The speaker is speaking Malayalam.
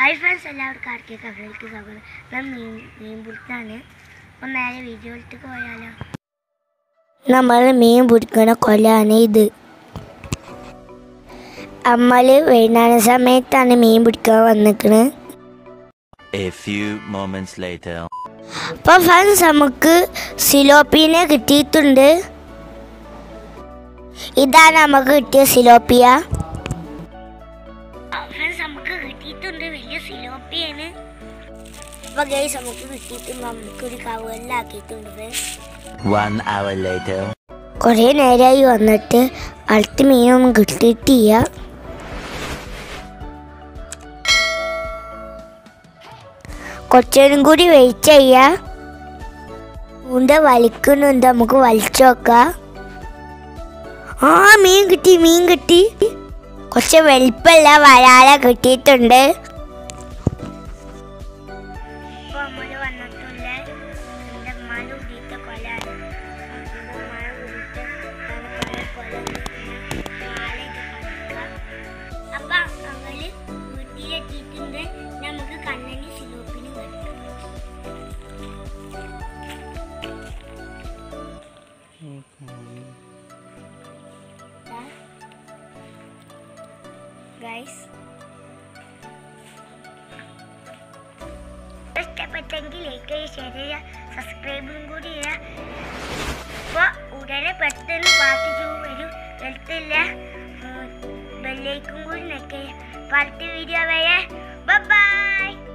ഹായ് ഫ്രണ്ട്സ് എല്ലാവർക്കും ആർക്കെ കഫലേക്ക് സ്വാഗതം ഞാൻ മീൻ മീൻ പിടുത്താണ് അപ്പം നേരെ വീഡിയോയിലേക്ക് പോയാലോ നമ്മൾ മീൻ പിടിക്കണ കൊലാണ് ഇത് നമ്മൾ വൈകുന്നേര സമയത്താണ് മീൻ പിടിക്കാൻ വന്നിക്കണ് A few moments later. അപ്പോൾ ഫ്രണ്ട്സ് നമുക്ക് സിലോപ്പീനെ കിട്ടിയിട്ടുണ്ട് ഇതാണ് നമുക്ക് കിട്ടിയ സിലോപ്പിയ ഫ്രണ്ട്സ് നമുക്ക് കിട്ടിയിട്ടുണ്ട് വലിയ സിലോപ്പിയാണ് അപ്പോൾ ഗൈസ് നമുക്ക് കിട്ടിയിട്ടുണ്ട് നമുക്കൊരു കവറിലാക്കിയിട്ടുണ്ട് ഫ്രണ്ട്സ് One hour later. കുറേ നേരമായി വന്നിട്ട് അടുത്ത മീനൊന്നും കിട്ടിയിട്ടില്ല കുറച്ചേരും കൂടി വെയിറ്റ് ചെയ്യാം ഉണ്ട വലിക്കുന്നുണ്ട് നമുക്ക് വലിച്ചു നോക്കാം ആ മീൻ കിട്ടി മീൻ കിട്ടി കുറച്ച് വലിപ്പല്ല വരാല കിട്ടിയിട്ടുണ്ട് ഇപ്പോൾ നമ്മൾ വന്നിട്ടുള്ള എൻ്റെ മഴ കൂടിയിട്ട് കൊലാണ് മഴ കൂടിയിട്ട് കൊല അപ്പം ഞങ്ങൾ വീട്ടിലെത്തിയിട്ടുണ്ട് നമുക്ക് കണ്ണന് സിലോപ്പിന് കിട്ടും ഗൈസ് ഇഷ്ടപ്പെട്ടെങ്കിൽ ലൈക്ക് ചെയ്യുക ഷെയർ ചെയ്യുക സബ്സ്ക്രൈബും കൂടി ചെയ്യുക അപ്പോൾ ഉടനെ പെട്ടെന്ന് പാട്ട് ചൂ വരും എടുത്തില്ല ബെല്ലേക്കും കൂടി നെക്കുക അപ്പോൾ അടുത്ത വീഡിയോ വരെ ബൈ